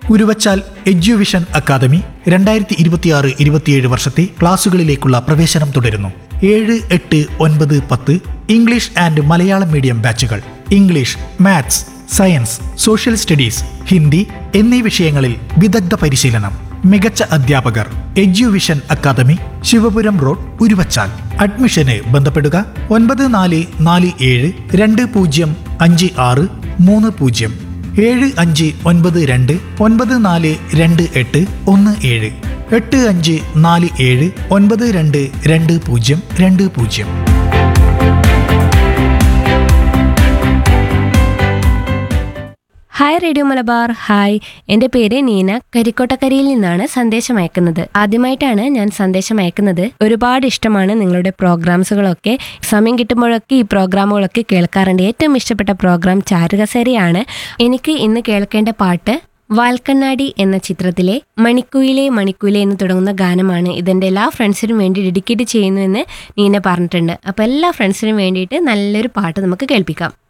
Uruvachal Eduvision academy രണ്ടായിരത്തി ഇരുപത്തിയാറ് ഇരുപത്തിയേഴ് വർഷത്തെ ക്ലാസുകളിലേക്കുള്ള പ്രവേശനം തുടരുന്നു ഏഴ് എട്ട് ഒൻപത് പത്ത് ഇംഗ്ലീഷ് ആൻഡ് മലയാളം മീഡിയം ബാച്ചുകൾ English maths science social studies Hindi എന്നീ വിഷയങ്ങളിൽ വിദഗ്ധ പരിശീലനം മികച്ച അധ്യാപകർ Eduvision Academy Sivapuram road Uruvachal അഡ്മിഷന് ബന്ധപ്പെടുക ഒൻപത് നാല് നാല് ഏഴ് രണ്ട് പൂജ്യം അഞ്ച് ആറ് മൂന്ന് പൂജ്യം ഏഴ് അഞ്ച് ഒൻപത് രണ്ട് ഒൻപത് നാല് രണ്ട് എട്ട് ഒന്ന് ഏഴ് എട്ട് അഞ്ച് നാല് ഏഴ് ഒൻപത് രണ്ട് രണ്ട് പൂജ്യം രണ്ട് പൂജ്യം ഹായ് റേഡിയോ മലബാർ ഹായ് എൻ്റെ പേര് നീന കരിക്കോട്ടക്കരയിൽ നിന്നാണ് സന്ദേശം അയക്കുന്നത് ആദ്യമായിട്ടാണ് ഞാൻ സന്ദേശം അയക്കുന്നത് ഒരുപാട് ഇഷ്ടമാണ് നിങ്ങളുടെ പ്രോഗ്രാംസുകളൊക്കെ സമയം കിട്ടുമ്പോഴൊക്കെ ഈ പ്രോഗ്രാമുകളൊക്കെ കേൾക്കാറുണ്ട് ഏറ്റവും ഇഷ്ടപ്പെട്ട പ്രോഗ്രാം ചാരുകസേരയാണ് എനിക്ക് ഇന്ന് കേൾക്കേണ്ട പാട്ട് വാൽക്കണ്ണാടി എന്ന ചിത്രത്തിലെ മണിക്കുയിലെ മണിക്കുയിലെ എന്ന് തുടങ്ങുന്ന ഗാനമാണ് ഇതെൻ്റെ എല്ലാ ഫ്രണ്ട്സിനും വേണ്ടി ഡെഡിക്കേറ്റ് ചെയ്യുന്നു എന്ന് നീന പറഞ്ഞിട്ടുണ്ട് അപ്പോൾ എല്ലാ ഫ്രണ്ട്സിനും വേണ്ടിയിട്ട് നല്ലൊരു പാട്ട് നമുക്ക് കേൾപ്പിക്കാം